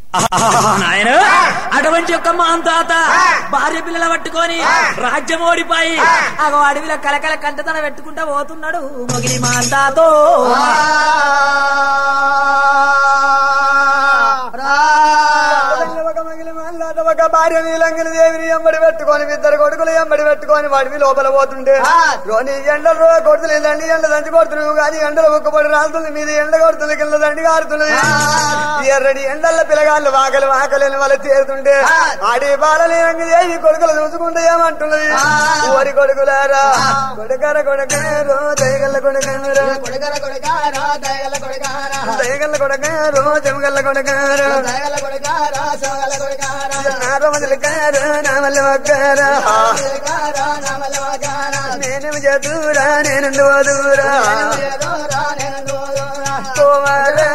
నాయన అటువంటి యొక్క మా తాత భార్య పిల్లల పట్టుకొని రాజ్యం ఓడిపోయి అగో అడవిలో కలకల కంటతన పెట్టుకుంటా పోతున్నాడు మొగిలి మా తాతో ఒక మగిలి మల్లాట ఒక భార్య నీలంగిలి దేవిని ఎంబడి పెట్టుకొని ఇద్దరు కొడుకులు ఎంబడి పెట్టుకొని వాడివి లోపల పోతుంటే రోని ఎండలు కొడుతుంది దండి ఎండ దంచి కొడుతున్నావు కానీ ఎండలు ఒక్కబడి రాలుతుంది మీద ఎండ కొడుతుంది కింద దండి కారుతుంది ఎర్రడి ఎండల పిల్లగాళ్ళు వాకలి వాకలేని వాళ్ళు చేరుతుంటే ఆడి బాల నీలంగి దేవి కొడుకులు చూసుకుంటే ఏమంటున్నది ఓరి కొడుకులారా కొడుకర కొడుకారు దయగల్ల కొడుకారు కొడగల కొడగారా దయగల కొడగారా దయగల్ల కొడుకారు చెమగల్ల కొడుకారు దయగల కొడగారా సోగల కొడగారా నారమదులకారు నామల్ల మక్కారా కొడగారా నమల వగారా నేను చదువురా నేను వదురా ఏదోరా నేను దూరా కుమారా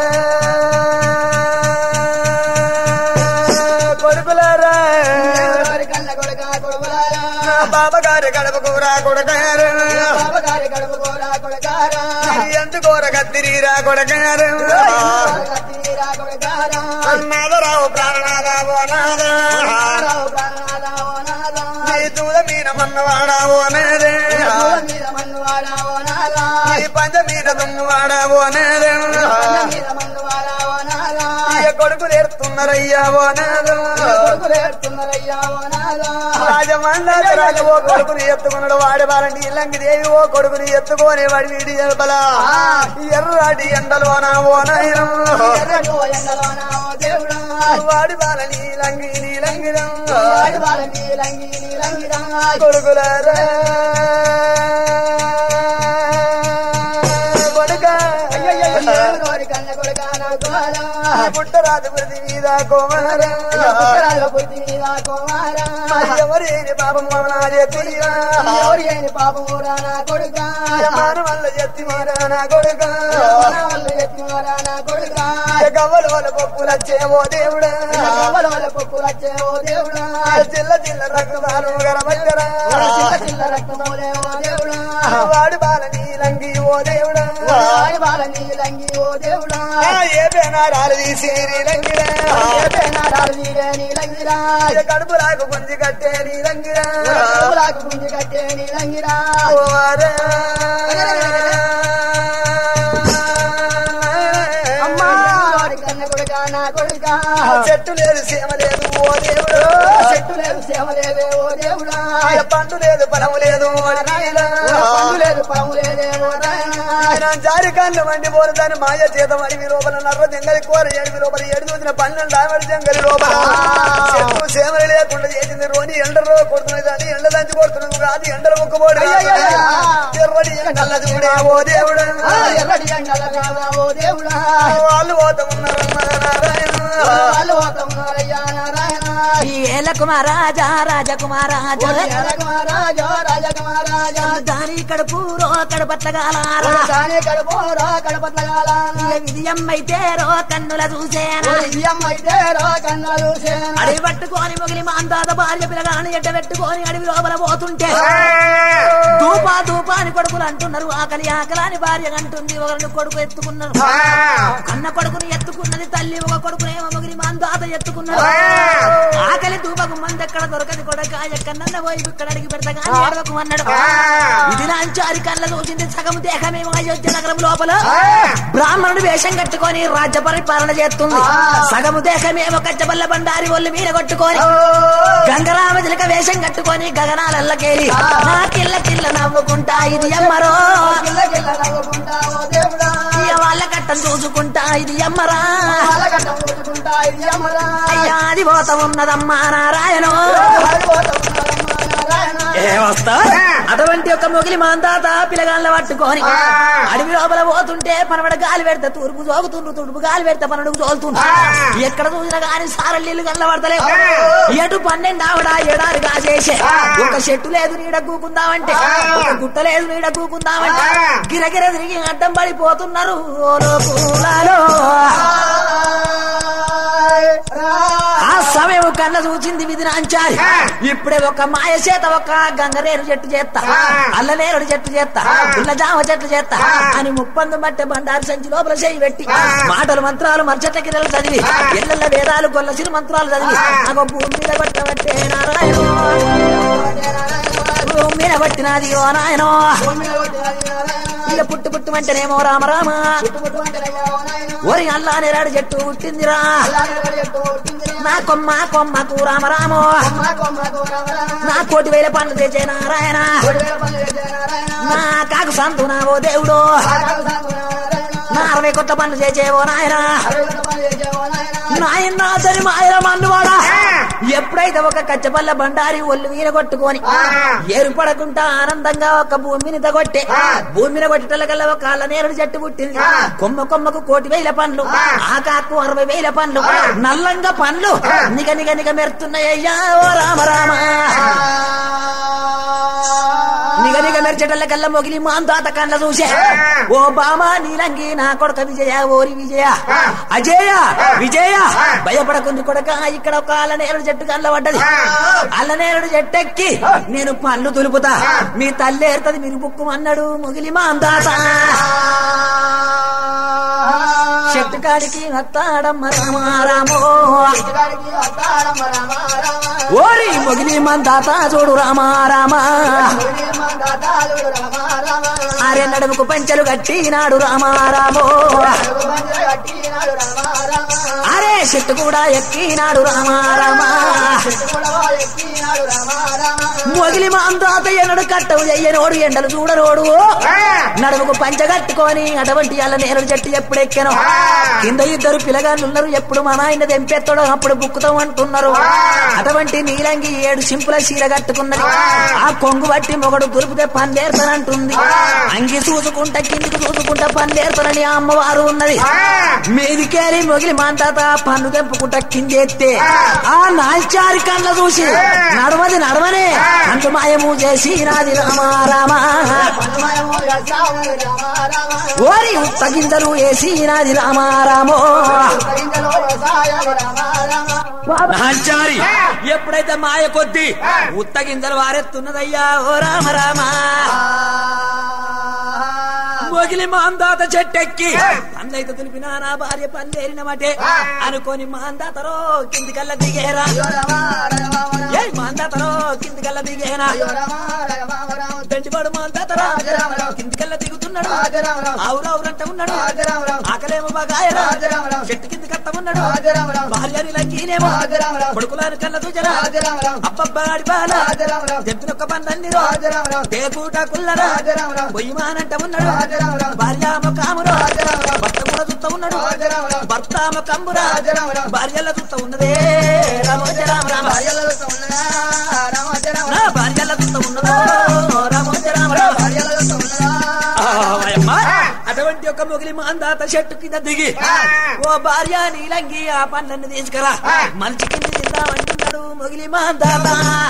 కొడుకులారా ఎవరి కన్న కొడగా కొడుకులారా బాబగారి గడప కూర కొడకారు బాబగారి గడుపు కోరా కొడగారా ఎందుకోర కత్తిరీరా కొడకారు కత్తిరా కొడగారా నాదరావు ప్రాణనాదావో నాదా రావు ప్రాణాలా ఓనాలా నీ తూద మీన మన్నవాడావో నేదే మీద మన్నువాడా ఓనాలా నీ పంచ మీద దున్నువాడావో నేదే మీద మన్నువాడా ఓనాలా ఈ కొడుకులు ఎడుతున్నారయ్యా ఓ నాదో కొడుకులు ఏడుతున్నారయ్యా ఓనాలా రాజమండ్రి రాజు ఓ కొడుకుని ఎత్తుకున్నాడు వాడి వాళ్ళ నీలంగి దేవి ఓ కొడుకుని ఎత్తుకొని వాడి వీడి ఎలపల ఎర్రాటి ఎండలోన ఓ నాయనం ఎర్రడు ఎండలోనా ఓ దేవుడా వాడి వాళ్ళ నీలంగి నీలంగిరం వాడి వాళ్ళ నీలంగి నీలంగిరా కొడుకులారా కొడుక కోరి కన్న కొడుకా నా కోరా పుట్టరాజు ప్రతి మీద కోమారా పుట్టరాజు బుద్ధి మీద కుమారా ఎవరి పాపం మమనాజే తెలియా ఎవరి అయిన పాపమురా నా కొడుకా మాన వల్ల ఎత్తి మారా నా కొడుక నా వల్ల ఎత్తివారా నా కొడుకా గవ్వల వల్ల పప్పులచ్చేమో దేవుడా ఎవరి వల్ల పప్పు వచ్చే ఓ దేవుడా చిల్ల చిల్ల రక్తమాను గరమచ్చరా చిల్ల చిల్ల రక్తమోలే ఓ దేవుడా వాడి బాల నీలంగి ఓ దేవుడా వాడి వాళ్ళ నీలంగి ఓ దేవుడా ఏ పేనాడాలు తీసి నీలంగిరా ఏ నాడాలు నీరే నీలంగిరా కడుపు రాకు గుంజి కట్టే నీలంగిరా కడుపులాకు గుంజి కట్టే నీలంగిరా ఓవారా. అమ్మా వాడి కన్న కొడుకా నా కొడుకా చెట్టు లేదు సీమ లేదు ఓ దేవుడు చెట్టు లేదు సేవ లేదే ఓ దేవుడా పండు లేదు పొలము లేదు ఓ నాయనా. పండు లేదు పాము లేదే ఓ నాయనా ఆయన జారి కళ్ళు మండి పోరుదాని మాయ చేత అడివి లోపల నర్ర జంగలి కూర ఏడివి లోపల ఏడు చూసిన పన్నెండు ఆవిడ జంగలి లోపల చెట్టు సేమలు లేకుండా చేసింది రోని ఎండలో కొడుతున్నది అని ఎండ దంచి కొడుతున్నది కాదు ఎండలు ముక్కుబోడు ఎర్రడి ఎండల చూడే ఓ దేవుడు ఆ ఎర్రటి ఎండల రావా ఓ దేవుడా వాళ్ళు పోతామన్నారన్న నారాయణ వాళ్ళు పోతున్నారయ్యా నారాయణ ఈ ఏల కుమారాజా రాజకుమారాజా రాజకుమారాజా రాజకుమారాజా దాని కడుపురో కడపట్లగాలారా దాని కడుపోరా కడపట్లగాల విజయమైతే రో కన్నుల చూసేనా అయితే రా కన్నాలు అడవి పట్టుకొని మొగిలి మాందాత భార్య పిల్లగాని ఎడ్డ పెట్టుకొని అడవి లోపల పోతుంటే దూపా దూపా అని కొడుకులు అంటున్నారు ఆకలి ఆకలి అని భార్య అంటుంది ఒకరిని కొడుకు ఎత్తుకున్నారు కన్న కొడుకుని ఎత్తుకున్నది తల్లి ఒక కొడుకునేమో మొగిలి మాందాత ఎత్తుకున్నారు ఆకలి దూపకు మంది ఎక్కడ దొరకది కొడక ఎక్కడన్నా పోయి ఇక్కడ అడిగి పెడతా కానీ ఏడవకు అన్నాడు ఇది నాంచారి కళ్ళ చూసింది సగం దేహమేమో అయోధ్య నగరం లోపల బ్రాహ్మణుడు వేషం కట్టుకొని రాజ్య పరిపాలన చేస్తుంది సగము దేహమేమో కచ్చబల్ల బండారి ఒళ్ళు మీద కొట్టుకొని గంగరామ చిలక వేషం కట్టుకొని గగనాలల్లకేలి నా కిల్ల కిల్ల నవ్వుకుంటా ఇది అమ్మరో కిల్ల కిల్ల నవ్వుకుంటా ఓ దేవుడా ఇయ్య వాళ్ళ కట్టం చూసుకుంటా ఇది అమ్మరా పాలగడ్డ పూసుకుంటా ఇది అమరా అయ్యా అది పోత ఉన్నదమ్మా నారాయణ నారాయణ ఏమొస్తా అటువంటి ఒక మొగిలి మాంతాత పిల్లగాళ్ళ పట్టుకొని అడవి లోపల పోతుంటే పనబడ గాలి పెడితే తూర్పు జోగుతుండ్రు తుడుపు గాలి పెడితే పనడుకు జోగుతుండ్రు ఎక్కడ చూసినా గాని సారళ్ళీళ్ళు గల్ల పడతలేవు ఎటు పన్నెండు ఆవిడ ఏడాది కాసేసే ఒక చెట్టు లేదు నీడ కూకుందామంటే ఒక గుట్ట లేదు నీడ కూకుందామంటే గిరగిర తిరిగి అడ్డం పడిపోతున్నారు ఓ లోకులాలో ఆ సమయం కళ్ళ చూచింది విధి నాంచారి ఇప్పుడే ఒక మాయ చేత ఒక గంగరేరు చెట్టు చేస్తా అల్లనేరుడు చెట్టు చేస్తా పుల్ల జామ చెట్టు చేస్తా అని ముప్పందు మట్టె బండారు సంచి లోపల చేయి పెట్టి మాటలు మంత్రాలు మర్చట కిరలు చదివి ఎల్లెల్ల వేదాలు గొల్ల సిరి మంత్రాలు చదివి నాకు భూమి మీద కొట్టబట్టే నారాయణ భూమి మీద కొట్టినది ఓ నాయనో ఇక పుట్టు పుట్టు అంటేనేమో రామ రామ ఓరి అల్లా నేరాడు చెట్టు పుట్టిందిరా నా కొమ్మ కొమ్మకు రామ రామో నా కోటి వేల పండ్లు తెచ్చే నారాయణ నా కాకు సంతునా ఓ దేవుడు నా అరవై కొత్త పనులు చేసేవో నాయన నాయన సరి మాయల మన్నువాడా ఎప్పుడైతే ఒక కచ్చపల్ల బండారి ఒళ్ళు వీర కొట్టుకొని ఏర్పడకుండా ఆనందంగా ఒక భూమిని తగొట్టే భూమిని కొట్టేటల్లకల్లా ఒక కాళ్ళ నేరుడు చెట్టు పుట్టింది కొమ్మ కొమ్మకు కోటి వేల పండ్లు ఆకాకు అరవై వేల పండ్లు నల్లంగా పండ్లు నిగ నిగ నిగ మెరుతున్నాయ్యా ఓ రామ రామ నిగ నిగ మెరిచేటల్ల కల్లా మొగిలి మాంతాత కళ్ళ చూసే ఓ బామా నీలంగి నా కొడక విజయ ఓరి విజయ అజయ విజయ భయపడకుంది కొడక ఇక్కడ ఒక అల్లనేరుడు చెట్టు కళ్ళ పడ్డది అల్లనేరుడు చెట్టెక్కి నేను పళ్ళు తులుపుతా మీ తల్లి ఏరుతుంది మీరు బుక్కు అన్నాడు మొగిలి మాంతాత చెట్టు కాడికి వస్తాడమ్మ రామారామో ఓరి మొగిలి మందాత చూడు రామారామా ఆరే నడుముకు పంచలు కట్టినాడు రామారామో అరే చెట్టు కూడా ఎక్కినాడు రామారామా మొగిలి మాందాత ఎన్నడు కట్టవు చెయ్యనోడు ఎండలు చూడనోడు నడుముకు పంచ కట్టుకొని అటువంటి అల్ల నేరుడు చెట్టు ఎప్పుడు ఎక్కాను కింద ఇద్దరు పిల్లగాళ్ళున్నారు ఎప్పుడు మా నాయన తెంపెత్తడో అప్పుడు బుక్కుతాం అంటున్నారు అటువంటి నీలంగి ఏడు సింపుల చీర కట్టుకున్నది ఆ కొంగు బట్టి మొగడు దురిపితే పందేరుతానంటుంది అంగి చూసుకుంటా కిందికి చూసుకుంటా పందేరుతానని ఆ అమ్మవారు ఉన్నది మీదికేరి మొగిలి మాంతాత పన్ను తెంపుకుంటా కిందెత్తే ఆ నాల్చారి కళ్ళ చూసి నడవది నడవనే అంటు మాయము చేసి నాది రామా రామా ఓరి ఉత్తగింజలు వేసి నాది రామా రామో నాంచారి ఎప్పుడైతే మాయ కొద్ది ఉత్తగింజలు వారెత్తున్నదయ్యా ఓ రామ రామా మొగిలి మాందాత చెట్టెక్కి పండ్లైతే తెలిపినా నా భార్య పందేరిన మటే అనుకొని మాందాతరో కిందికల్లా దిగేరా ఏ మాందాతరో కిందికల్లా దిగేనా దండిపాడు మాందాతరా కిందికల్లా దిగుతున్నాడు ఆవురావురంట ఉన్నాడు ఆకలేమో బాగాయరా చెట్టు కింది కట్ట ఉన్నాడు భార్యని లంకీనేమో కొడుకులాని కళ్ళ దూచరా అబ్బబ్బాడి బాల జంతునొక్క పందన్ని దేకూట కుల్లరా పొయ్యిమానంట ఉన్నాడు భార్యామ కామురా భర్త కూడా చుట్ట ఉన్నాడు భర్తామ కంబురా భార్యల చుట్ట ఉన్నదే రామోజ రామ రామ నా భార్యల చుట్ట ఉన్నదో రామోజ రామ రామ ఆయమ్మ, అటువంటి ఒక మొగిలి మాందాత చెట్టు కింద దిగి ఓ భార్య నీలంగి ఆ పండ్లన్నీ తీసుకురా మంచి కింద తిందామంటున్నాడు మొగిలి మాందాత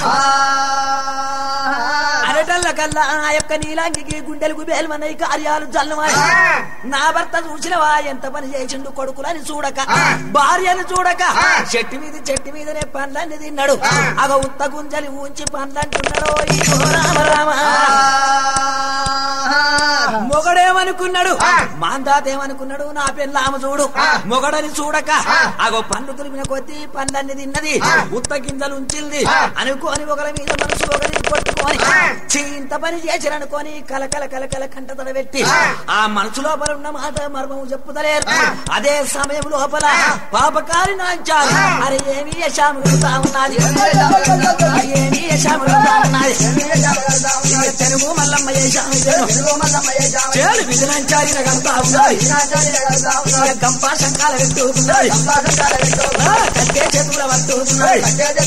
అరటల్ల కల్లా ఆ యొక్క నీలాంగికి గుండెలకు బేల్మన్నాయి కార్యాలు జల్లుమాయి నా భర్త చూసినవా ఎంత పని చేసిండు కొడుకులని చూడక భార్యను చూడక చెట్టు మీద చెట్టు మీదనే పండ్లన్నీ తిన్నాడు అగ ఉత్త గుంజలి ఉంచి పండ్లంటున్నాడు ఈ ఓ రామ రామ మొగడేమనుకున్నాడు మాందాత ఏమనుకున్నాడు నా పెళ్ళామ చూడు మొగడని చూడక అగో పండు తులిమిన కొద్దీ పండ్లన్నీ తిన్నది ఉత్త గింజలు ఉంచింది అనుకోని ఒకరి మీద మనసు ఒకరిని కొట్టుకొని చింత పని చేసిరనుకొని కలకల కలకల కంటతడ పెట్టి ఆ మనసు లోపల ఉన్న మాట మర్మము చెప్పుతలేరు అదే సమయం లోపల పాపకారి నాంచాలి అరే ఏమి యశాము కలుగుతా ఉన్నది ఏమి యశాము కలుగుతా ఉన్నది ఇక తెలుగు మల్లమ్మ యశాము చేలు విధనంచారి కలుగుతా ఉన్నది ఇక గంప శంకాల పెట్టుకున్నది కట్టే చేతుల పట్టుకున్నది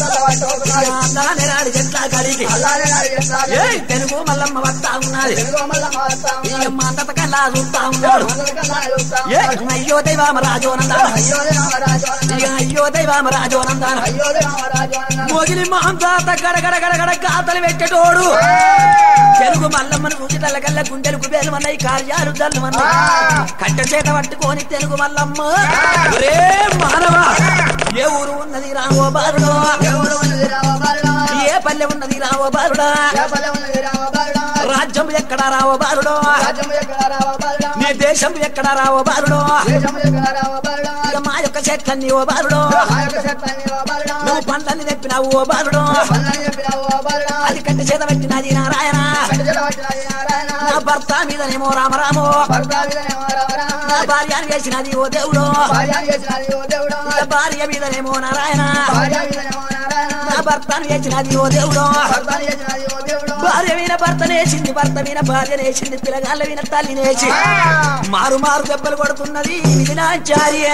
నాడు చెట్ల కడిగి ఏ తెలుగు మల్లమ్మ వస్తా ఉన్నది ఇక మా తాత కల్లా చూస్తా ఉన్నాడు ఏ అయ్యో దైవామ రాజోనందాన ఇక అయ్యో దైవామ రాజోనందాన మోగిలి మహంతాత గడగడ గడగడ గాతలు పెట్టేటోడు తెలుగు మల్లమ్మను చూసిటల్ల కల్లా గుండెలకు బేలమన్నాయి కార్యాలు జల్లుమన్నాయి కట్టె చేత పట్టుకొని తెలుగు మల్లమ్మ ఒరే మానవ ఏ ఊరు ఉన్నది రామో బారుడో ఎవరు ఉన్నది రామ బాలుడా ఏ పల్లె ఉన్నది రావ బాలుడా ఏ పల్లె ఉన్నది రామ బాలుడా రాజ్యం ఎక్కడ రావ బాలుడో రాజ్యం ఎక్కడ రామ బాలుడా నీ దేశం ఎక్కడ రావ బాలుడో దేశం ఎక్కడ రామ బాలుడా ఇక మా యొక్క చెట్లన్నీ ఓ బాలుడో ఆ యొక్క శక్తాన్ని ఓ బాలుడా నువ్వు పండ్లన్నీ తెప్పినావు ఓ బాలుడో పల్లని చెప్పినావు ఓ బాలుడా అది కంటి చేత పెట్టినది నారాయణ కంటిజల వచ్చినది నారాయణ నా భర్త మీదనేమో రామరామో భర్త మీదనేమో రామ రామ నా భార్యను వేసినది ఓ దేవుడు భార్యను చేసినది ఓ దేవుడా ఇక భార్య మీదనేమో నారాయణ భార్య మీదనేమో నారాయణ నా భర్తను వేసినది ఓ దేవుడు భర్తను చేసినది ఓ దేవుడా భార్య మీద భర్త నేసింది భర్త మీద భార్య నేసింది పిల్లగాళ్ళ మీద తల్లి నేసి మారు మారు దెబ్బలు కొడుతున్నది విధినాచార్య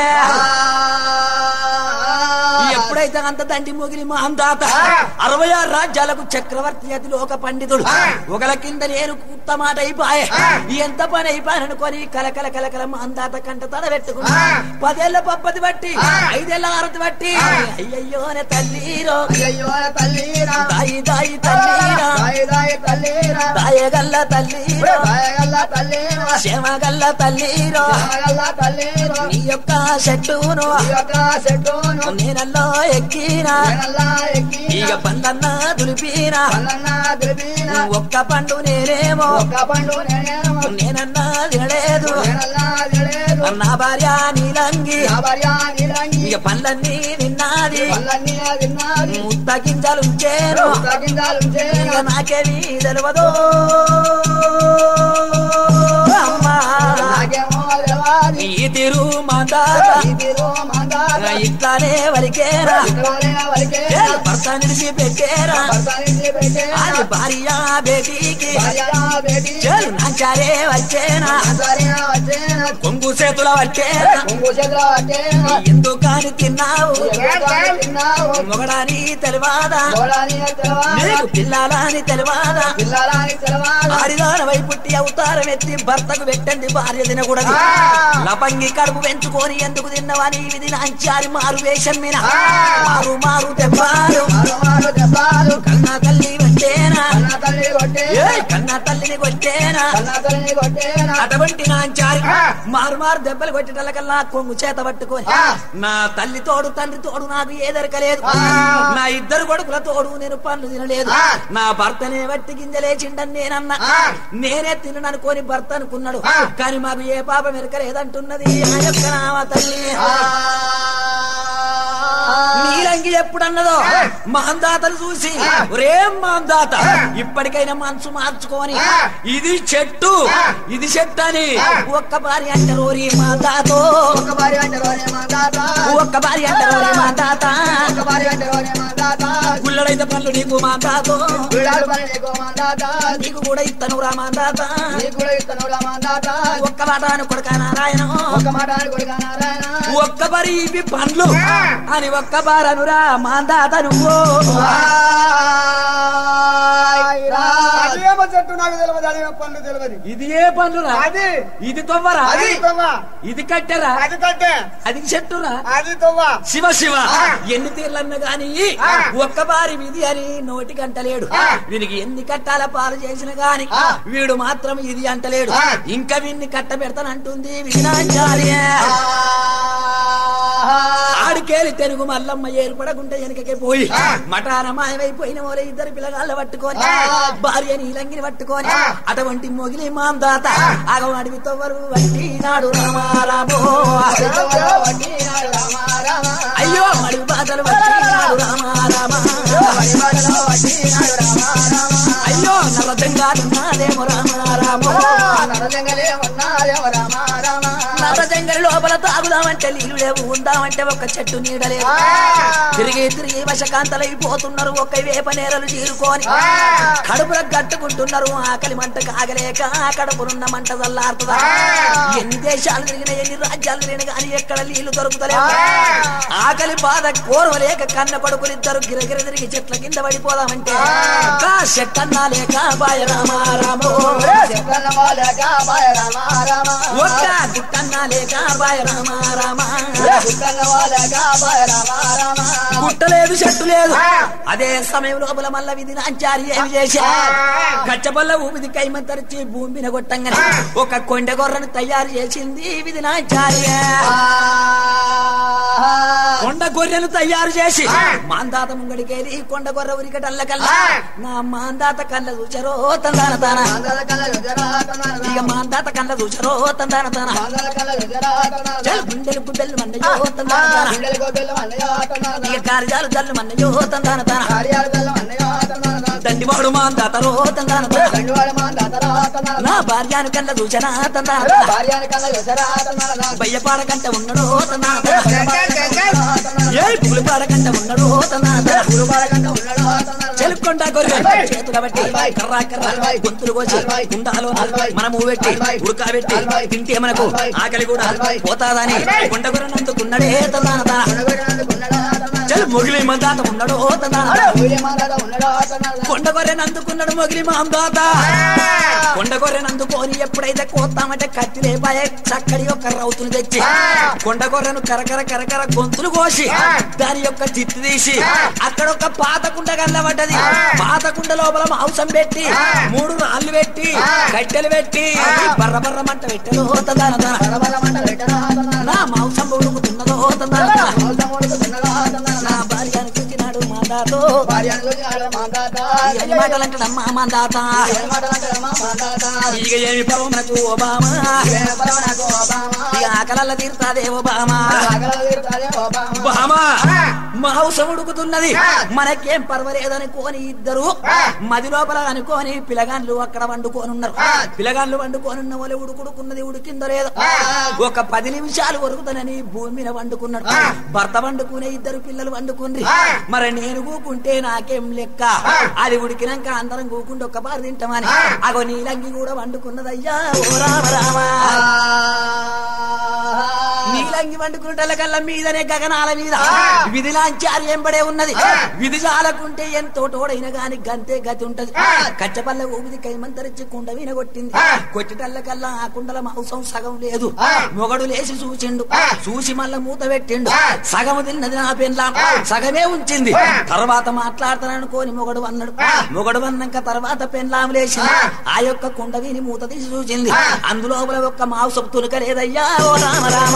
ఎప్పుడైతే అంత దండి మొగిలి మా అందాత అరవై ఆరు రాజ్యాలకు చక్రవర్తి అతి లోక పండితుడు ఒకల కింద నేను కుత్త మాట అయిపోయే ఎంత పని అయిపోయాననుకొని కలకల కలకల మా అందాత కంట తల పెట్టుకున్నా పదేళ్ల పప్పది బట్టి ఐదేళ్ల ఆరతి బట్టి అయ్యయ్యోనే తల్లిరో అయ్యయ్యో తల్లిరా దాయి దాయి తల్లిరా దాయి దాయి తల్లిరా దాయగల్ల తల్లిరో దాయగల్ల తల్లిరా క్షేమగల్ల తల్లిరో దాయగల్ల తల్లిరా నీ యొక్క చెట్టును ఈ యొక్క చెట్టును నేనల్లో ఎక్కినా నేనల్లా ఎక్కి ఇక పండ్లన్నా దులిపినా పల్లన్న దులిపిన ఒక్క పండు నేనేమో ఒక్క పండు నేనేమో నేనన్నా తినలేదు నేనల్లా తినలేదు నా భార్య నీలంగి నా భార్య నీలంగి ఇక పండ్లన్నీ నిన్నాది పల్లన్నీ తిన్నది ముత్త గింజలుంచేను గింజాలుంచేనా ఇక నాకేమీ తెలియదు అమ్మా నాకేమో తెలవాలి ఈ తిరు మందాత ఇదిగో మందార ఇట్లానే వలికేరా ఇక్కడే వరకే ఏలు భర్త నిలిచి పెట్టేరా భర్తని పెట్టేనా అది భార్య బేటీకి భార్య బేటీ చేలు నాచారే వచ్చేనా సరే వచ్చేనా కొంగు చేతుల వచ్చేనా కొంగు చేతిలో పట్టేనా ఎందుకని తిన్నావు ఎందుకు తిన్నావు మొగడాని తెలివాదా గోళాని తెలవాలి నీకు పిల్లాలని తెలివాదా పిల్లలని తెలవాలి ఆడిదాన వైపుట్టి అవతారం ఎత్తి భర్తకు పెట్టండి భార్య తినకూడదు లపంగి కడుపు పెంచుకొని ఎందుకు తిన్నవని విధి నాంచారి మారు వేషం మీద మారు మారు దెబ్బాలు మారు మారు దెబ్బలు కన్నా తల్లి వచ్చేనా కన్న తల్లి కొట్టే ఏయ్ కన్నా తల్లిని కొట్టేనా కన్న తల్లిని కొట్టేనా అటువంటి నాంచారి మారు మారు దెబ్బలు కొట్టేటల్లకల్లా కొంగు చేత పట్టుకొని నా తల్లి తోడు తండ్రి తోడు నాకు ఏదరకలేదు నా ఇద్దరు కొడుకుల తోడు నేను పనులు తినలేదు నా భర్తనే వట్టి గింజలేచిండని నేనన్నా నేనే తినననుకోని భర్త అనుకున్నాడు కానీ మాకు ఏ పాపం ఎరకలేదంటున్నది ఆ యొక్క నామ తల్లి నీలంగి ఎప్పుడన్నదో మాందాతలు చూసి ఒరే మాందాత ఇప్పటికైనా మనసు మార్చుకొని ఇది చెట్టు ఇది చెట్టు అని ఒక్క భార్య అంటారు ఓరి మాందాతో ఒక భార్య అంటే రోనే మా తాత ఒక్క భార్య అంటారు ఓరి మాందాత ఒక భార్య అంటే రోనే మా తాత గుళ్ళడైతే పనులు నీకు మాందాతో వీడాడు పని నీకు మా తాత నీకు కూడా ఇత్తను రా మాందాత నీకు కూడా ఇస్తాను రా మా తాత ఒక్క మాట అని కొడుక నారాయణ ఒక మాట అని కొడుకా నారాయణ ఒక్క బరి ఇవి పండ్లు అని ఒక్క బారనురా మాందాత నువ్వు ఆయ్ రా. అదేమో చెట్టు నాకు తెలియదు అదేమో పండు తెలియదు ఇది ఏ పండ్లురా అది ఇది తొవ్వరా అది తవ్వ ఇది కట్టెరా అది కట్టే అది చెట్టురా అది తవ్వ శివ శివ ఎన్ని తీర్లన్న గాని ఒక్క బారి విధి అని నోటి కంటలేడు వీనికి ఎన్ని కట్టాల పాలు చేసిన గాని వీడు మాత్రం ఇది అంటలేడు ఇంకా వీన్ని కట్ట పెడతానంటుంది వినాచార్య ఆడికేలి తెలుగు మల్లమ్మ ఏర్పడకుంటే వెనకకే పోయి మటాన మాయమైపోయిన వాళ్ళ ఇద్దరు పిల్లగాళ్ళ పట్టుకొని భార్య నీలంగిని పట్టుకొని అటువంటి మొగిలి మాందాత అగం అడవి తవ్వరు వట్టి నాడు రామారామో వడ్డీ నాడు రామ రామ. అయ్యో మడి బాధలు వచ్చినాడు రామారామ వడి బడలో వడ్డీ నాడు రామ రామ. అయ్యో నరజంగాలున్నాదేమో రామారామ నరజంగలే ఉన్నాదేమో రామ రామ. నరజంగలి లోపల తాగుదామంటే నీళ్ళు లేవు ఉందామంటే ఒక చెట్టు నీడలేదు తిరిగి తిరిగి వశకాంతలైపోతున్నారు ఒక వేప నేరలు చీరుకొని కడుపుల కట్టుకుంటున్నారు ఆకలి మంట కాగలేక కడుపునున్న మంట చల్లారుతుందా ఎన్ని దేశాలు తిరిగినా ఎన్ని రాజ్యాలు తిరిగినా కానీ ఎక్కడ నీళ్లు దొరుకుతలేవు ఆకలి బాధ కోరవలేక కన్న కొడుకులిద్దరు గిరగిర తిరిగి చెట్ల కింద పడిపోదామంటే కా చెట్టన్నా లేక బాయ రామారామో చెక్కన్న వాళ్ళక బాయ రామ రామ. ఒక్క దుక్కన్నా లేక బాయ రామారామా చెక్కన్న వాళ్ళక బాయ రామ రామ. గుట్ట లేదు చెట్టు లేదు అదే సమయం లోపల మల్ల విధి నాంచారి ఏమి చేశా కచ్చబల్ల ఊపిది కైమంతరిచి భూమిని కొట్టంగానే ఒక కొండ గొర్రెను తయారు చేసింది విధి నాంచారి కొండ గొర్రెను తయారు చేసి మాందాత ముంగడికేది కొండ గొర్రె ఉరికటల్ల కల్లా నా మాందాత కళ్ళ చూచరో తందాన తాన ఇక మాందాత కళ్ళ చూచరో తందాన తాన చల్ గుండెలు గుడ్డలు మన్నయో తందాన తాన ఇక కార్యాలు జల్లు మన్నయో తందాన తాన దండివాడు మాందాతరో తందాన తాన నా భార్యాను కళ్ళ చూచనా తందాన తాన బయ్యపాడ కంట ఉన్నడో తందాన తాన ఏ పులిపాడ కంట ఉన్నడో తందాన తాన చెలుకొండ గొర్రె చేతు కాబట్టి కర్రా కర్ర గొంతులు కోసి కుండాలో మనము పెట్టి ఉడకబెట్టి తింటే మనకు ఆకలి కూడా పోతాదని కొండ గొర్రె నందుకున్నడే తందాన తాన చల్ మొగిలి మందాత ఉన్నడో తందాన తాన కొండ గొర్రె నందుకున్నాడు మొగిలి మాందాత కొండ గొర్రె నందుకొని ఎప్పుడైతే కోస్తామంటే కత్తి లేపాయే చక్కడి యొక్క రౌతులు తెచ్చి కొండ గొర్రెను కరకర కరకర గొంతులు కోసి దాని యొక్క చిత్తు తీసి అక్కడ ఒక పాత కుండ కల్లబడ్డది పాత కుండ లోపల మాంసం పెట్టి మూడు రాళ్ళు పెట్టి కట్టెలు పెట్టి బర్ర బర్ర మంట పెట్టెలు తందాన తాన నా మాంసం ఉడుకుతున్నదో తందాన తాన నా భార్య చూచినాడు మాందాతో ఎన్ని మాటలు అంటాడమ్మా మాందాత ఇక ఏమి పర్వం నాకు ఓబామా ఇక ఆకలల్ల తీరుతాదే ఓబామా బామా మాంసం ఉడుకుతున్నది మనకేం పర్వాలేదని కోని ఇద్దరు మది లోపల అనుకోని పిలగాన్లు అక్కడ వండుకొని ఉన్నారు పిలగాన్లు వండుకొని ఉన్న వాళ్ళు ఉడుకుడుకున్నది ఉడికిందో లేదో ఒక పది నిమిషాలు ఉరుకుతానని భూమి మీద వండుకున్నాడు భర్త వండుకునే ఇద్దరు పిల్లలు వండుకుండ్రి మరి నేను కూకుంటే నాకేం లెక్క అది ఉడికినాక అందరం కూకుంటే ఒక్క బారి తింటామని అగో నీలంగి కూడా వండుకున్నదయ్యా ఓ రామ రామా నీలంగి వండుకున్నట్ల కల్లా మీదనే గగనాల మీద విధిలాంచారి ఎంబడే ఉన్నది విధి చాలకుంటే ఎంతో తోడైన గాని గంతే గతి ఉంటది కచ్చపల్ల ఊపిది కైమంతరిచి కుండ వినగొట్టింది కొట్టిటల్ల కల్లా ఆ కుండల మాంసం సగం లేదు మొగడు లేచి చూచిండు చూసి మళ్ళా మూత పెట్టిండు సగము తిన్నది నా పెన్లా సగమే ఉంచింది తర్వాత మాట్లాడతాననుకోని మొగడు అన్నాడు మొగడు అన్నాక తర్వాత పెన్లాం లేచింది ఆ యొక్క కుండ విని మూత తీసి చూసింది అందులోపల ఒక్క మాంసం తునక లేదయ్యా ఓ రామ రామ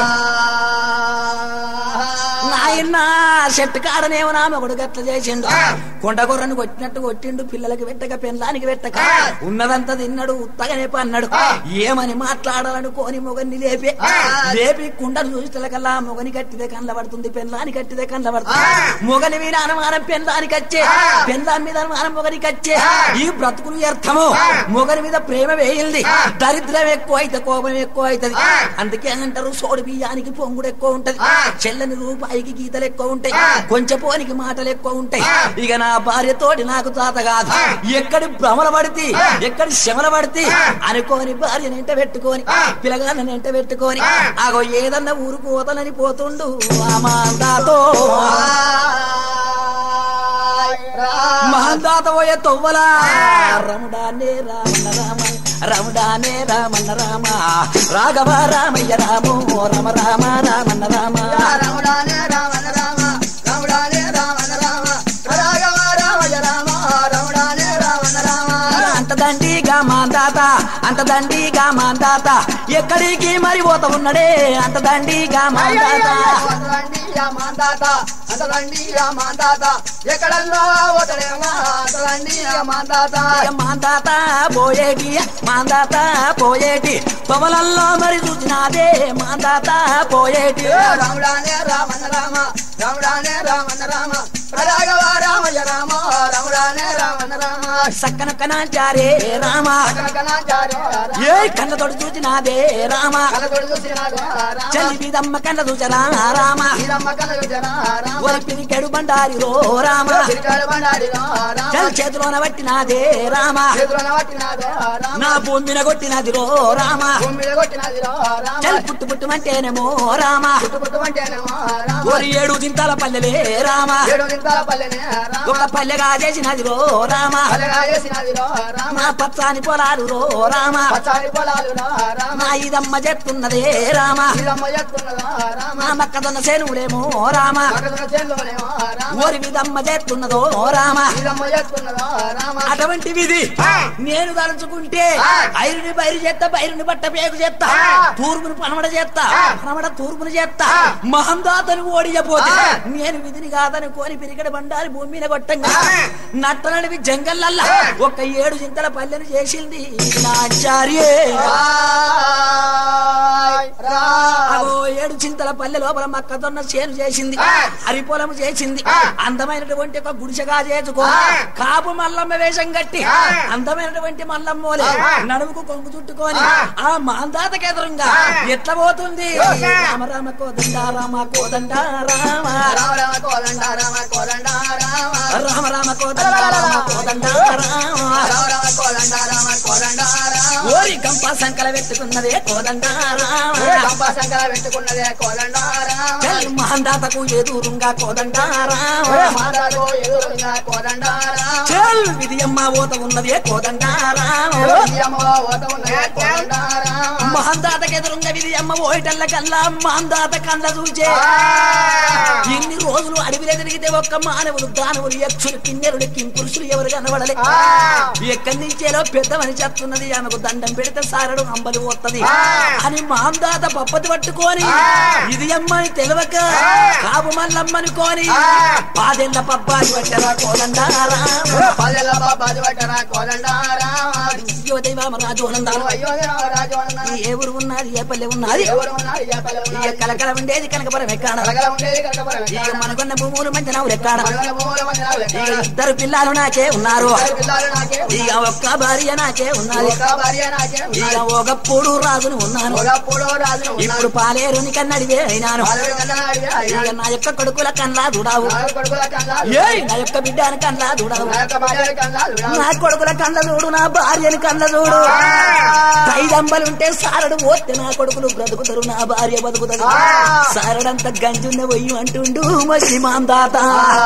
నాయన చెట్టు కాడనేమో నా మొగడు గట్ల చేసిండు కొండ గొర్రెను కొట్టినట్టు కొట్టిండు పిల్లలకి పెట్టక పెళ్ళానికి పెట్టక ఉన్నదంతా తిన్నాడు ఉత్తగనే పన్నాడు ఏమని మాట్లాడాలనుకోని మొగన్ని లేపి లేపి కుండను చూసికల్లా మొగని కట్టిదే కళ్ళ పడుతుంది పెళ్ళాని కట్టిదే కళ్ళ పడుతుంది మొగని మీద అనుమానం పెళ్ళానికి వచ్చే పెళ్ళాని మీద అనుమానం మొగనికి వచ్చే ఈ బ్రతుకులు వ్యర్థము మొగని మీద ప్రేమ వేయింది దరిద్రం ఎక్కువ అయితే కోపం ఎక్కువ అవుతుంది అందుకే అంటారు సోడి బియ్యానికి పొంగుడు ఎక్కువ ఉంటది చెల్లని రూపాయికి గీతలు ఎక్కువ ఉంటాయి కొంచెం పోనికి మాటలు ఎక్కువ ఉంటాయి ఇక నా భార్యతోటి నాకు తాత కాదు ఎక్కడి భ్రమల పడితే ఎక్కడి శ్రమల పడితే అనుకోని భార్య నెంట పెట్టుకొని పిల్లగాన్న నెంట పెట్టుకొని ఆగో ఏదన్నా ఊరు పోతానని పోతుండు మాందాతో మహందాత పోయే తొవ్వలా రముడానే రామన్న రామ రముడానే రామన్న రామ రాఘవ రామయ్య రామో రమ రామ రామన్న రామ రాముడానే రామన రామ రాముడానే రామన రామ రాఘవ రామయ రామ రాముడానే రామన రామ అంత దండిగా మాందాత అంత దండిగా మాందాత ఎక్కడికి మరి పోత ఉన్నడే అంత దండిగా మాందాత అంతదండి ఆ మాందాత అంతదండి ఆ మాందాత ఎక్కడల్లో పోతడేమో అంతదండి ఆ మాందాత ఇక మాందాత పోయేటి మాందాత పోయేటి పవలల్లో మరి చూసినాదే మాందాత పోయేటి రాముడానే రామన రామ రాముడానే రామన రామ రాఘవ రామయ రామ రాముడానే రామన రామ సక్కన కనాచారే రామ కనకనాచార్య ఏ కళ్ళతోటి చూసినాదే రామ కలతోడు చూసినాడు రామ చల్లి మీదమ్మ కళ్ళ చూసరా రామ వీరమ్మ కలలు జన రామ ఒరి పిరికెడు బండారి రో రామ తిరిగాడు బండాడి రామ చల్ చేతిలోన పట్టినాదే రామ చేతులను పట్టినాడు రామ నా భూమిన కొట్టినది రో రామ భూమి మీద కొట్టినది రామ చల్ పుట్టు పుట్టుమంటేనేమో రామ పుట్టు పుట్టు అంటేనేమో రామ ఒరి ఏడు చింతల పల్లెలే రామ ఏడు నింతాల పల్లెనే రామ ఒక పల్లెగా చేసినది రో రామ పల్లెగా చేసినదిరో రామ నా పచ్చాని పొలాలు రో రామ పచ్చాని పొలాలులో రామ నా ఇదమ్మ చెప్తున్నదే రామ ఇదమ్మ చెప్తున్నదో రామ నా మక్కదొన్న చేనులేమో రామ పక్కన చెల్లోనేమో రామ ఓరి విధమ్మ చేస్తున్నదో రామ ఇదమ్మ చెప్తున్నదో రామ అటువంటి విధి నేను తలుచుకుంటే ఐరుని బయలు చేస్తా బైరుని బట్ట పేగు చేస్తా తూర్పుని పనమడ చేస్తా పనమడ తూర్పుని చేస్తా మహందాతను ఓడియపోతే నేను విధిని కాదని కోని పిరిగడ బండారి భూమి మీద కొట్టంగా నట్టనడివి జంగల్లల్లా ఒక ఏడు చింతల పల్లెను చేసింది నా ఆచార్యే అగో ఏడు చింతల పల్లె లోపల మక్కతోన్న చేను చేసింది హరిపొలము చేసింది అందమైనటువంటి ఒక గుడిసెగా చేసుకో కాపు మల్లమ్మ వేషం కట్టి అందమైనటువంటి మల్లమ్మోలే నడుముకు కొంగు చుట్టుకొని ఆ మాందాతకి ఎదురుగా ఎట్లా పోతుంది రామ రామ కోదండ రామ కోదండ రామ రామ రామ కోదండ రామ కోదండ రామ రామ రామ కోదండ రామ కోదండ రామ రామ రామ కోదండ రామ కోదండ రామ ఓరి గంప సంకల పెట్టుకున్నదే కోదండ రామ గంప సంకల పెట్టుకున్నదే కోదండ రామ చల్ మహందాతకు ఎదురుగా కోదండ రామ మాదాడు ఎదురుగా కోదండ రామ చల్ విధియమ్మ ఓత ఉన్నదే కోదండ రామ ఇయ్యమ్మ ఓత ఉన్నదే కోదండ రామ మహందాతకు ఎదురుగా విధియమ్మ ఓయిటల్ల కల్లా మహందాత కళ్ళ చూచే ఇన్ని రోజులు అడవిలో తిరిగితే ఒక్క మానవులు దానవులు యక్షులు కిన్నెరులు కింపురుషులు ఎవరు కనబడలే ఎక్కడి నుంచేలో పెద్దమని చెప్తున్నది ఆమెకు దండం పెడితే సారడు అంబలి పోతుంది అని మాందాత పప్పతి పట్టుకొని ఇది అమ్మని తెలియక కాపు మల్లమ్మనుకోని పాదెళ్ళ పబ్బాది పట్టరా కోదండారా పల్లెల బాబాది పట్టరా కోదండ రామ అయ్యో దైవామ రాజు ఆనందాలు అయ్యో రాజు అన్న ఏ ఊరు ఉన్నది ఏ పల్లె ఉన్నది ఎవరు ఉన్నారు ఏ పల్లె ఇక ఉన్నారు కలకల ఉండేది కనకపురం ఎక్కాడ కలగల ఉండేది కట్టపరం ఇక మనకున్న భూములు మంచి నవ్వులు ఎక్కాడ మనగల భూముల మందిరాలు ఇక ఎక్కడ ఇద్దరు పిల్లలు నాకే ఉన్నారు ఇద్దరు పిల్లలు నాకే ఇక ఒక్క భార్య నాకే ఉన్నది ఒక భార్య నాకే ఇక ఉన్నారు ఒకప్పుడు రాజును ఉన్నాను ఒకప్పుడు రాజును ఇప్పుడు ఉన్నారు పాలేరుని కన్నడివే అయినాను వాళ్ళ కన్నా అడిగి ఇక అడిగాను. నా యొక్క కొడుకుల కన్నా చూడావు నా కొడుకుల కన్నా ఏయ్ నా యొక్క బిడ్డని కన్నా చూడవు నా యొక్క భార్య కన్నా చూడాలి. నా కొడుకుల కళ్ళ చూడు నా భార్యని కళ్ళ చూడు ఐదంబలుంటే సారడు పోతే నా కొడుకులు బ్రతుకుతారు నా భార్య బతుకుతారు సారడంత గంజున్న పోయి అంటుండు మసి మాందాత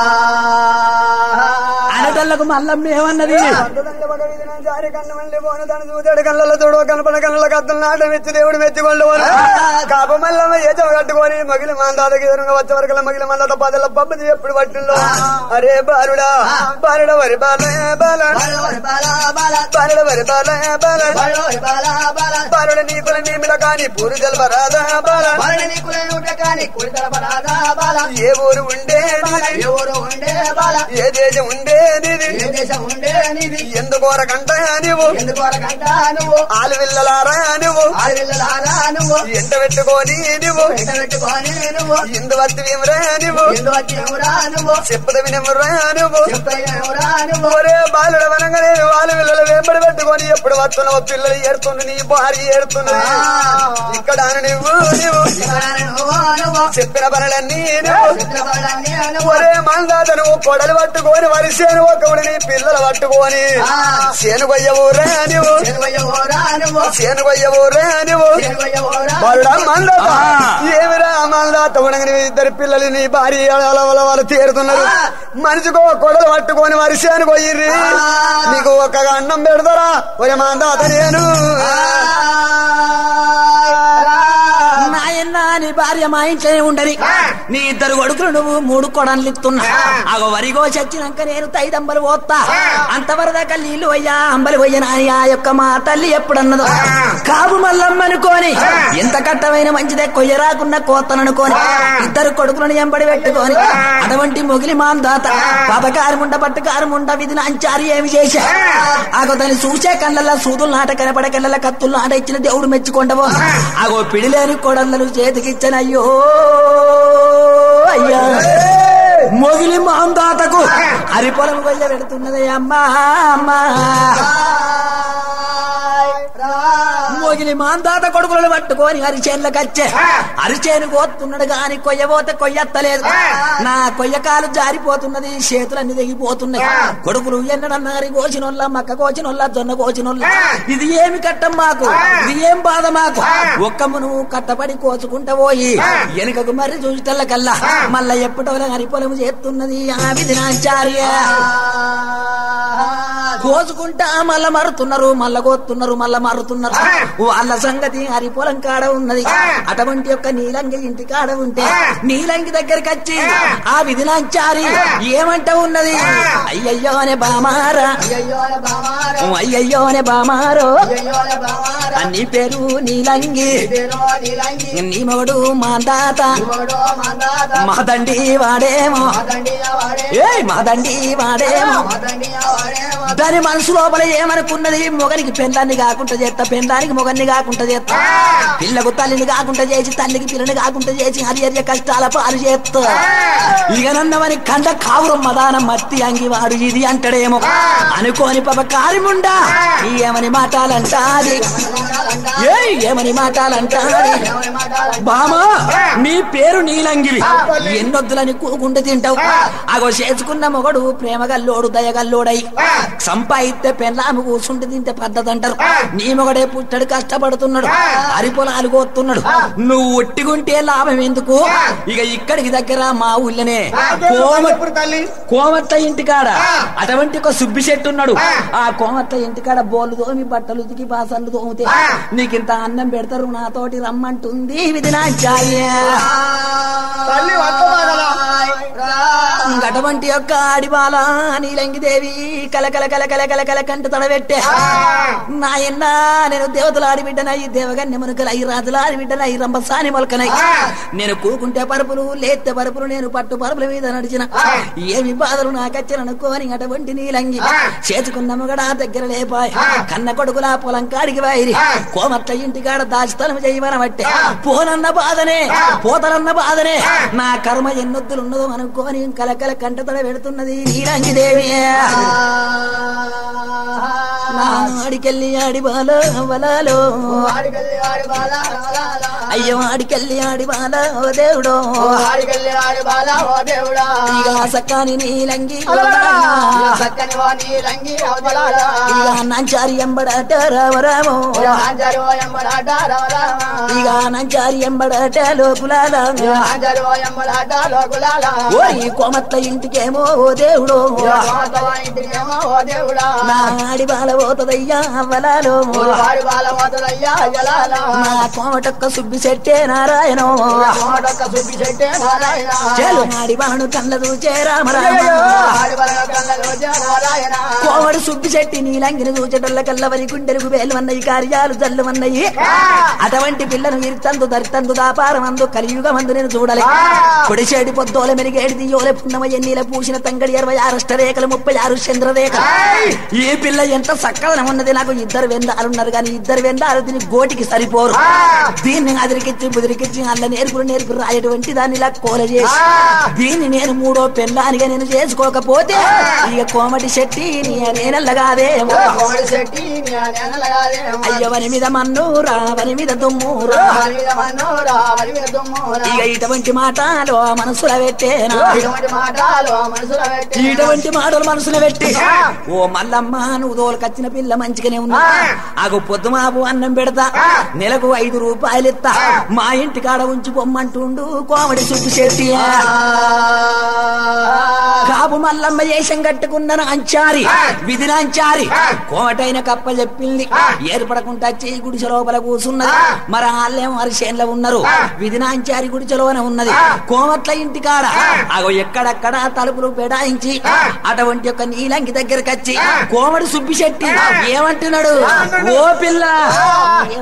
అనటల్లకు మల్లమ్మ ఏమన్నది పండుదండ ఒక వీధిన జారి కన్ను మళ్ళీ పోను తను చూతాడు కళ్ళలో చూడు కనపడ కళ్ళ కత్తులు నాటం ఇచ్చి దేవుడు మెచ్చికొండు కాప మల్లమ్మ ఏదో కట్టుకొని మగిలి మాందాతకి ఎదురుగా వచ్చే వరకు మగిలి మందాత పదల పబ్బది ఎప్పుడు పట్టిందో అరే బాలుడా బాలుడ వరి బాల బాల బలోరి బాలా బాలా, బాలుడ వరి బాల బాల బలోరి బాలా బాలా, బాలుడ నీకుల నీమిల కాని పూరు జల్వరాదా బాల బలని నీకులే ఉంటే కాని కుడితల పరాదా బాలా. ఏ ఊరు ఉండే నీది? ఎవరు ఉండే బాలా, ఏ దేశం ఉండే నీది ఏ దేశం ఉండే నీది ఎందుకోరకంట నువ్వు ఎందుకు వరకంట నువ్వు ఆలు విల్లలారా నువ్వు ఆదిల్లారా నువ్వు ఎంట పెట్టుకొని నువ్వు వెంట పెట్టుకొని నువ్వు ఇందు వత్తి విమరా నువ్వు ఎందు వచ్చి ఎవరా నువ్వు చెప్పుద వినమురా నువ్వు చెప్పైన ఎవరా నువ్వు ఒరే బాలుడ వనంగానే వాళ్ళు పిల్లలు వెంబడి పెట్టుకొని ఎప్పుడు వస్తున్నావు పిల్లలు ఏడుతుండు నీ భార్య ఏడుతున్నది ఇక్కడ నువ్వు నువ్వు ఇక్కడ నువ్వు నువ్వు చెప్పిన పనులన్నీ నువ్వు చిత్రపటాన్ని నువ్వు ఒరే మందాత నువ్వు కొడలు పట్టుకొని వరి చేను ఒకప్పుడు నీ పిల్లలు పట్టుకొని చేను కొయ్యవురా నువ్వు చెరువయ్య ఓరా నువ్వు చేను కొయ్యవురా నువ్వు చెరువయ్య ఓరా బాలుడా మందాత ఏమిరా మందాత ఉనగని ఇద్దరు పిల్లలు నీ భార్య అలవల వాళ్ళు తీరుతున్నారు మనిషికో కొడలు పట్టుకొని వరిసేను పోయిర్రి నీకు ఒక్క అన్నం పెడతారా ఒరే మందాత నేను నాయన్న నీ భార్య మా ఇంట్లోనే ఉండని నీ ఇద్దరు కొడుకులు నువ్వు మూడు కొడన్లు ఇస్తున్నా అగో వరిగో చచ్చినాక నేను తైదంబలు పోతా అంతవరదాకా నీళ్లు పోయ్యా అంబలి పోయ్యా నాని ఆ యొక్క మా తల్లి ఎప్పుడన్నదో కాపు మల్లమ్మనుకోని ఎంత కట్టమైన మంచిదే కొయ్యరాకున్న కోతననుకోని ఇద్దరు కొడుకులను ఎంబడి పెట్టుకొని అటువంటి మొగిలి మాందాత పాపకారముండ పట్టుకారముండ విధి అంచారి ఏమి చేశా ఆగో దాన్ని చూసే కళ్ళల్లో సూదులు నాట కనపడే కళ్ళ కత్తులు నాట ఇచ్చిన దేవుడు మెచ్చుకొండవో ఆగో పిడిలేని కొడళ్ళను చేతికిచ్చనయ్యో అయ్యా మొగిలి మాందాతకు హరిపొలం కొయ్య పెడుతున్నది అమ్మా అమ్మా మోగిలి మాందాత కొడుకులను పట్టుకొని అరిచేనులకచ్చే అరిచేను కోస్తున్నాడు గాని కొయ్యబోతే కొయ్యత్తలేదు నా కొయ్యకాలు జారిపోతున్నది చేతులన్నీ తెగిపోతున్నాయి కొడుకులు ఎన్నడన్నారు కోచినోళ్ళ మక్క కోచినోళ్ళ జొన్న కోచినోళ్ళ ఇది ఏమి కట్టం మాకు ఇది ఏం బాధ మాకు ఒక్కము నువ్వు కట్టబడి కోచుకుంటా పోయి వెనుకకు మరి చూసిటల్ల కల్లా మళ్ళా ఎప్పటోల హరిపొలము చేస్తున్నది ఆ విధి నాచార్య కోసుకుంటా మళ్ళా మరుతున్నారు మళ్ళా కోస్తున్నారు మళ్ళా మరుతున్నారు వాళ్ళ సంగతి హరి పొలం కాడ ఉన్నది అటువంటి యొక్క నీలంగి ఇంటి కాడ ఉంటే నీలంగి దగ్గరికి వచ్చి ఆ విధిలాంచారి ఏమంట ఉన్నది అయ్యయ్యో అనే బామారా అయ్యోల బామారో అయ్యయ్యోనే బామారో అయ్యోల బామారో నీ పేరు నీలంగి పేరో నీలంగి నీ మొగడు మా తాత ఇవడో మందాత మా తండ్రి వాడేమో మదండియ వాడే ఏ మా తండ్రి వాడేమో మదండియ వాడేమో దాని మనసు లోపల ఏమనుకున్నది మొగనికి పెందాన్ని కాకుండా చేస్తా పెందానికి మొగన్ని కాకుండా చేస్తా పిల్లకు తల్లిని కాకుండా చేసి తల్లికి పిల్లని కాకుండా చేసి హరి హరి కష్టాల పాలు చేస్తా ఇక నన్నవని కండ కావురం మదానం మత్తి అంగివాడు ఇది అంటాడేమో అనుకోని పాప కారిముండా ఏమని మాటాలంటాది ఏ ఏమని మాటాలంటాది బామా నీ పేరు నీలంగివి ఎన్నొద్దులని కూకుంటూ తింటావు అగో చేసుకున్న మొగడు ప్రేమగల్లోడు దయగల్లోడై సంపాయిస్తే పెళ్ళాము కూర్చుంటే తింటే పద్ధతి అంటారు నీ మొగడే పుట్టడు కష్టపడుతున్నాడు అరిపొలాలు కోస్తున్నాడు నువ్వు ఒట్టిగుంటే లాభం ఎందుకు ఇక ఇక్కడికి దగ్గర మా ఊళ్ళనే కోమ తల్లి కోమత్త ఇంటికాడ అటువంటి ఒక సుబ్బి చెట్టు ఉన్నాడు ఆ కోమత్త ఇంటికాడ బోలు తోమి బట్టలు ఉతికి బాసన్లు తోమితే నీకింత అన్నం పెడతారు నాతోటి రమ్మంటుంది విధినాచార్య తల్లి వర్తమానలా అటువంటి యొక్క ఆడిబాల నీలంగి దేవి కలకల కలకల కలకల కంట తడబెట్టే నాయన్న నేను దేవతల ఆడిబిడ్డనై దేవగన్య మునుకల ఈ రాజుల ఆడిబిడ్డనై రంభసాని మొలకనై నేను కూకుంటే పరుపులు లేతే పరుపులు నేను పట్టు పరుపుల మీద నడిచిన ఏమి బాధలు నాకచ్చని అనుకోని అటువంటి నీలంగి చేసుకున్న మొగడా దగ్గర లేపాయ్ కన్న కొడుకులా పొలం కాడికి వాయిరి కోమట్ల ఇంటికాడ దాచితనం చేయమనబట్టే పోనన్న బాధనే పోతలన్న బాధనే నా కర్మ ఎన్నొద్దులు ఉన్నదో అనుకోని కలకల కంటతడ పెడుతున్నది నీలంగి దేవి ఆడికెళ్ళి ఆడి బాల వలాలో ఆడికెళ్ళి ఆడి బాల బాల అయ్యో ఆడికెళ్ళి ఆడి బాల ఓ దేవుడో ఆడికెళ్ళి ఆడి బాల ఓ దేవుడా ఇక సక్కాని నీలంగి చక్కని ఓ నీలంగి అవతలాల ఇక నంచారి ఎంబడట రామరామో హాజరు ఎంబడాట రవరామ ఇక నంచారి ఎంబడట లోకులాల హాజరు ఎంబడాట లోకులాల ఓ ఈ కోమట్ల ఇంటికేమో ఓ దేవుడో ఇంటికేమో ఓ దేవుడా నా ఆడి బాల పోతదయ్యా వలాలో వాడి బాల పోతదయ్యా జలాల నా కోమటొక్క సుబ్బి చెట్టే నారాయణో కోటొక్క సుబ్బి చెట్టే నారాయణ చెలు ఆడి బాను కళ్ళ దూచే రామరామ ఆడి బలగ కళ్ళలో నారాయణ కోమడు సుబ్బి చెట్టి నీలంగిని దూచటల్ల కల్లవరి గుండెలకు వేలువన్నయి కార్యాలు జల్లువన్నయి అటువంటి పిల్లను ఇరుతందు దరితందు దాపారమందు కలియుగమందు నేను చూడలే పొడిచేడి పొద్దోల మెరిగేడి దియోలే పున్నమ ఎన్నీల పూసిన తంగడి ఇరవై ఆరు అష్టరేఖలు ముప్పై ఆరు చంద్రరేఖలు ఈ పిల్ల ఎంత చక్కదనం ఉన్నది నాకు ఇద్దరు వెందాలున్నారు కానీ ఇద్దరు వెందాలు దీని గోటికి సరిపోరు దీన్ని అదిరికిచ్చి బుదిరికిచ్చి అల్ల నేర్పులు నేర్పు రాయటువంటి దాన్ని ఇలా కోల చేసి దీన్ని నేను మూడో పెళ్ళానిగా నేను చేసుకోకపోతే ఇక కోమటి శెట్టి నీ నేనల్లగాదేమో కోడి చెట్టి నెనలగాదేమో అయ్యవని మీద మన్ను రావని మీద దుమ్ము రా. వారి మీద మన్నోరా వారి మీద దుమ్మురా ఇక ఇటువంటి మాటలు మనసుల పెట్టేనా ఇటువంటి మాటలు మనసులో పెట్టి ఇటువంటి మాటలు మనసున పెట్టి ఓ మల్లమ్మ నువ్వు తోలుకొచ్చిన పిల్ల మంచిగానే ఉన్నా ఆగు పొద్దు మాపు అన్నం పెడతా నెలకు ఐదు రూపాయలు ఇస్తా మా ఇంటి కాడ ఉంచి పొమ్మంటుండు కోమడి సుబ్బు శెట్టి కాపు మల్లమ్మ వేషం కట్టుకున్న అంచారి విధి నాంచారి కోమటైన కప్ప చెప్పింది ఏర్పడకుండా చేయి గుడిసె లోపల కూసున్నది మరి వాళ్ళేమో అరిసేన్లో ఉన్నారు విధి నాంచారి గుడిసెలోనే ఉన్నది కోమట్ల ఇంటి కాడ అగో ఎక్కడక్కడ తలుపులు పెడాయించి అటువంటి యొక్క నీలంగి దగ్గరకు వచ్చి కోమడి సుబ్బి శెట్టి ఏమంటున్నాడు ఓ పిల్ల